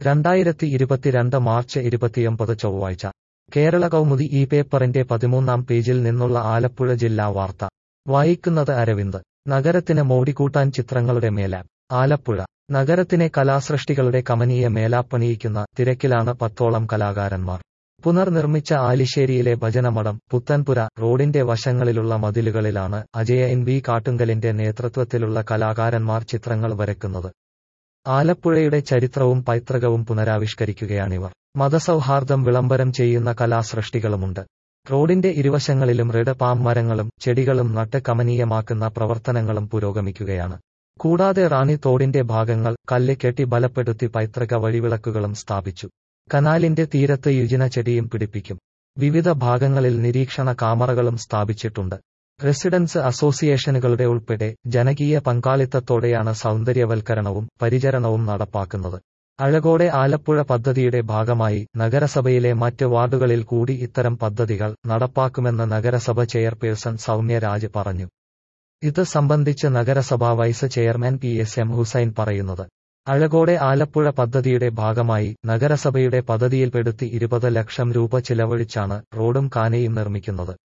രണ്ടായിരത്തി ഇരുപത്തിരണ്ട് മാർച്ച് ഇരുപത്തിയൊമ്പത് ചൊവ്വാഴ്ച കേരള കൗമുദി ഈ പേപ്പറിന്റെ പതിമൂന്നാം പേജിൽ നിന്നുള്ള ആലപ്പുഴ ജില്ലാ വാർത്ത വായിക്കുന്നത് അരവിന്ദ് നഗരത്തിന് മോടിക്കൂട്ടാൻ ചിത്രങ്ങളുടെ മേലാപ്പ് ആലപ്പുഴ നഗരത്തിനെ കലാസൃഷ്ടികളുടെ കമനീയ മേലാപ്പണിയിക്കുന്ന തിരക്കിലാണ് പത്തോളം കലാകാരന്മാർ പുനർനിർമ്മിച്ച ആലിശ്ശേരിയിലെ ഭജനമഠം പുത്തൻപുര റോഡിന്റെ വശങ്ങളിലുള്ള മതിലുകളിലാണ് അജയ എൻ വി കാട്ടുങ്കലിന്റെ നേതൃത്വത്തിലുള്ള കലാകാരന്മാർ ചിത്രങ്ങൾ വരയ്ക്കുന്നത് ആലപ്പുഴയുടെ ചരിത്രവും പൈതൃകവും പുനരാവിഷ്കരിക്കുകയാണിവർ മതസൗഹാർദ്ദം വിളംബരം ചെയ്യുന്ന കലാസൃഷ്ടികളുമുണ്ട് റോഡിന്റെ ഇരുവശങ്ങളിലും റെഡ് പാം മരങ്ങളും ചെടികളും നട്ട് കമനീയമാക്കുന്ന പ്രവർത്തനങ്ങളും പുരോഗമിക്കുകയാണ് കൂടാതെ റാണി തോടിന്റെ ഭാഗങ്ങൾ കല്ല് കെട്ടി ബലപ്പെടുത്തി പൈതൃക വഴിവിളക്കുകളും സ്ഥാപിച്ചു കനാലിന്റെ തീരത്ത് യുജിന ചെടിയും പിടിപ്പിക്കും വിവിധ ഭാഗങ്ങളിൽ നിരീക്ഷണ കാമറകളും സ്ഥാപിച്ചിട്ടുണ്ട് റെസിഡൻസ് അസോസിയേഷനുകളുടെ ഉൾപ്പെടെ ജനകീയ പങ്കാളിത്തത്തോടെയാണ് സൗന്ദര്യവൽക്കരണവും പരിചരണവും നടപ്പാക്കുന്നത് അഴകോടെ ആലപ്പുഴ പദ്ധതിയുടെ ഭാഗമായി നഗരസഭയിലെ മറ്റ് വാർഡുകളിൽ കൂടി ഇത്തരം പദ്ധതികൾ നടപ്പാക്കുമെന്ന് നഗരസഭ ചെയർപേഴ്സൺ സൗമ്യ രാജ് പറഞ്ഞു ഇത് സംബന്ധിച്ച് നഗരസഭാ vice chairman P S M Hussain പറയുന്നത് അഴകോടെ ആലപ്പുഴ പദ്ധതിയുടെ ഭാഗമായി നഗരസഭയുടെ പദ്ധതിയിൽപ്പെടുത്തി ഇരുപത് ലക്ഷം രൂപ ചിലവഴിച്ചാണ് റോഡും കാനയും നിർമ്മിക്കുന്നത്